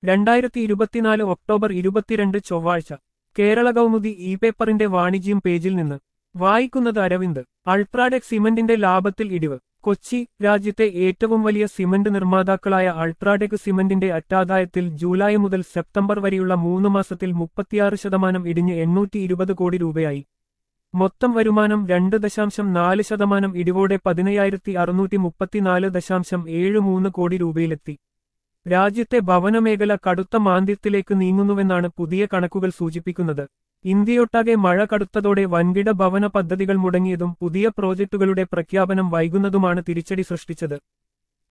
രണ്ടായിരത്തി ഇരുപത്തിനാല് ഒക്ടോബർ ഇരുപത്തിരണ്ട് ചൊവ്വാഴ്ച കേരള കൗമുദി ഇ പേപ്പറിന്റെ വാണിജ്യം പേജിൽ നിന്ന് വായിക്കുന്നത് അരവിന്ദ് അൾട്രാടെക് സിമന്റിന്റെ ലാഭത്തിൽ ഇടിവ് കൊച്ചി രാജ്യത്തെ ഏറ്റവും വലിയ സിമന്റ് നിർമ്മാതാക്കളായ അൾട്രാടെക് സിമന്റിന്റെ അറ്റാദായത്തിൽ ജൂലൈ മുതൽ സെപ്റ്റംബർ വരെയുള്ള മൂന്ന് മാസത്തിൽ മുപ്പത്തിയാറ് ശതമാനം ഇടിഞ്ഞ് എണ്ണൂറ്റി ഇരുപത് കോടി രൂപയായി മൊത്തം വരുമാനം രണ്ട് ദശാംശം നാല് ശതമാനം ഇടിവോടെ പതിനയ്യായിരത്തി അറുന്നൂറ്റി മുപ്പത്തിനാല് ദശാംശം ഏഴ് മൂന്ന് കോടി രൂപയിലെത്തി രാജ്യത്തെ ഭവനമേഖല കടുത്ത മാന്ദ്യത്തിലേക്ക് നീങ്ങുന്നുവെന്നാണ് പുതിയ കണക്കുകൾ സൂചിപ്പിക്കുന്നത് ഇന്ത്യയൊട്ടാകെ മഴ കടുത്തതോടെ വൻകിട ഭവന പദ്ധതികൾ മുടങ്ങിയതും പുതിയ പ്രോജക്ടുകളുടെ പ്രഖ്യാപനം വൈകുന്നതുമാണ് തിരിച്ചടി സൃഷ്ടിച്ചത്